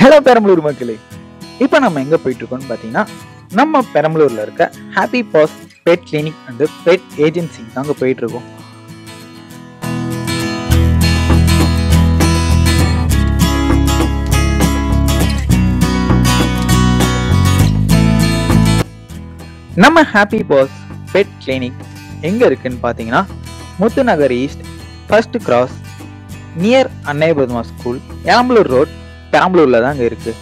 Hello Perambalur மக்களே இப்போ நம்ம எங்கே போயிட்டு இருக்கோம்னு பார்த்தீங்கன்னா நம்ம பெரம்பலூரில் இருக்க happy paws pet clinic and pet agency தாங்க போயிட்டு இருக்கோம் நம்ம ஹாப்பி பாஸ் பெட் கிளினிக் எங்கே இருக்குன்னு பார்த்தீங்கன்னா Muthunagar east first cross near Annai Fathima school Elambalur road பெரம்பலூரில் தாங்க இருக்குது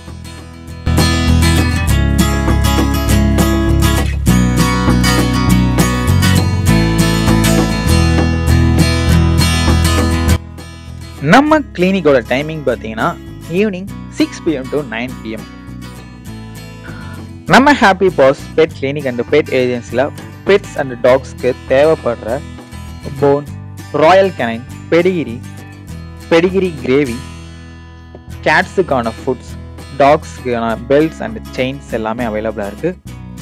நம்ம கிளினிக்கோட டைமிங் பார்த்தீங்கன்னா evening six PM to nine PM நம்ம happy paws pet clinic and pet ஏஜென்சியில் பெட்ஸ் அண்ட் டாக்ஸ்க்கு தேவைப்படுற bone royal canin pedigree pedigree gravy கேட்ஸுக்கான ஃபுட்ஸ் டாக்ஸ்க்கான பெல்ட்ஸ் அண்ட் செயின்ஸ் எல்லாமே அவைலபிளாக இருக்குது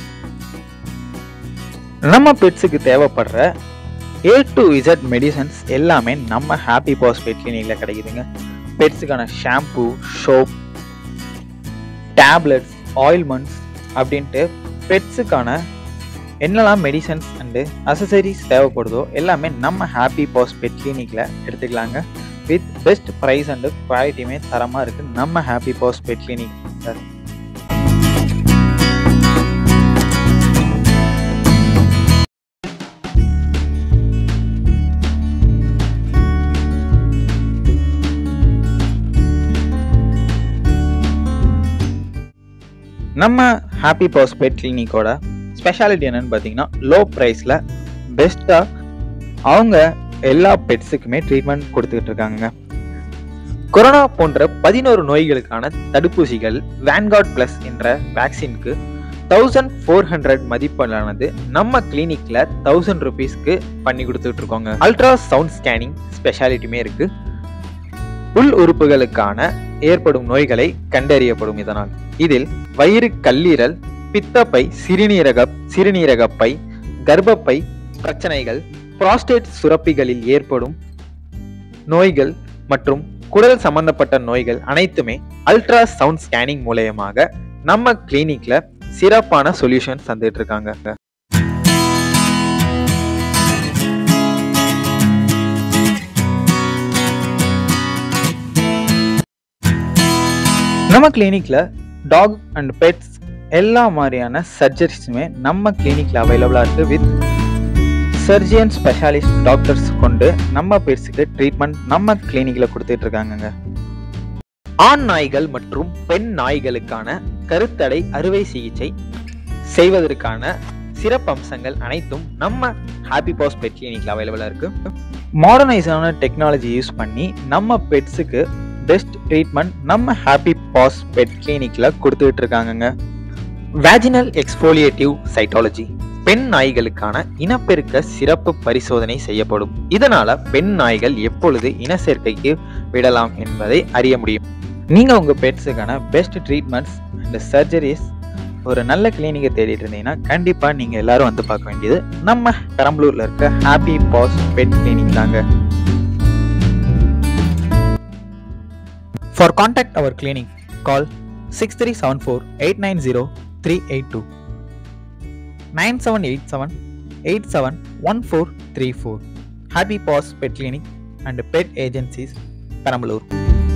நம்ம பெட்ஸுக்கு தேவைப்படுற ஏ டு இசட் மெடிசன்ஸ் எல்லாமே நம்ம ஹாப்பி பாஸ் பெட் கிளினிக்கில் கிடைக்குதுங்க பெட்ஸுக்கான ஷாம்பு ஷோப் டேப்லெட்ஸ் ஆயில்மெண்ட்ஸ் அப்படின்ட்டு பெட்ஸுக்கான என்னெல்லாம் மெடிசன்ஸ் அண்டு அசசரிஸ் தேவைப்படுதோ எல்லாமே நம்ம ஹாப்பி பாஸ் பெட் கிளினிக்கில் எடுத்துக்கலாங்க வித் பெஸ்ட் ப்ரைஸ் அண்டு குவாலிட்டியுமே தரமாக இருக்குது நம்ம ஹாப்பி பாஸ் பெட் கிளினிக் நம்ம ஹாப்பி பாஸ் பெட் கிளினிக்கோட ஸ்பெஷாலிட்டி என்னன்னு பார்த்தீங்கன்னா லோ ப்ரைஸில் பெஸ்ட்டாக அவங்க எல்லா பெட்ஸுக்குமே ட்ரீட்மெண்ட் கொடுத்துக்கிட்டு இருக்காங்க கொரோனா போன்ற பதினோரு நோய்களுக்கான தடுப்பூசிகள் வேன்கார்ட் பிளஸ் என்ற வேக்சினுக்கு தௌசண்ட் ஃபோர் ஹண்ட்ரட் மதிப்பெண்ணானது நம்ம கிளினிக்ல தௌசண்ட் ருபீஸ்க்கு பண்ணி கொடுத்துட்டு இருக்கோங்க அல்ட்ரா சவுண்ட் ஸ்கேனிங் ஸ்பெஷாலிட்டியுமே இருக்கு உள் உறுப்புகளுக்கான ஏற்படும் நோய்களை கண்டறியப்படும் இதனால் இதில் வயிறு கல்லீரல் பித்தப்பை சிறுநீரக சிறுநீரகப்பை கர்ப்பப்பை பிரச்சனைகள் புராஸ்டேட் சுரப்பிகளில் ஏற்படும் நோய்கள் மற்றும் குடல் சம்பந்தப்பட்ட நோய்கள் அனைத்துமே அல்ட்ரா சவுண்ட் ஸ்கேனிங் மூலயமாக நம்ம கிளினிக்ல சிறப்பான சொல்யூஷன்ஸ் தந்துட்டு இருக்காங்க நம்ம கிளினிக்ல டாக் அண்ட் பெட்ஸ் எல்லா மாதிரியான சர்ஜரிஸுமே நம்ம கிளினிக்ல அவைலபிளா இருக்கு வித் சர்ஜியன் ஸ்பெஷாலிஸ்ட் டாக்டர்ஸ் கொண்டு நம்ம பெட்ஸுக்கு ட்ரீட்மெண்ட் நம்ம கிளினிக்ல கொடுத்துட்டு இருக்காங்கங்க ஆண் நாய்கள் மற்றும் பெண் நாய்களுக்கான கருத்தடை அறுவை சிகிச்சை செய்வதற்கான சிறப்பம்சங்கள் அனைத்தும் நம்ம ஹாப்பி பாஸ் பெட் கிளினிக்ல அவைலபிளா இருக்கு மாடர்னைஸான டெக்னாலஜி யூஸ் பண்ணி நம்ம பெட்ஸுக்கு பெஸ்ட் ட்ரீட்மெண்ட் நம்ம ஹாப்பி பாஸ் பெட் கிளினிக்ல கொடுத்துட்டு இருக்காங்கங்க வேஜினல் எக்ஸ்போலியேட்டிவ் சைட்டாலஜி பெண் நாய்களுக்கான இனப்பெருக்க சிறப்பு பரிசோதனை செய்யப்படும் இதனால பெண் நாய்கள் எப்பொழுது இன சேர்க்கைக்கு விடலாம் என்பதை அறிய முடியும் நீங்க உங்க பெட்ஸுக்கான பெஸ்ட் ட்ரீட்மெண்ட்ஸ் அண்ட் சர்ஜரிஸ் ஒரு நல்ல கிளினிக்கை தேடிட்டு இருந்தீங்கன்னா கண்டிப்பா நீங்க எல்லாரும் வந்து பார்க்க வேண்டியது நம்ம பெரம்பலூர்ல இருக்க ஹாப்பி பாஸ் பெட் கிளினிக் தாங்க For contact our clinic, call 6374 890 382 9787 871434. Happy Paws Pet Clinic and Pet Agencies, Perambalur.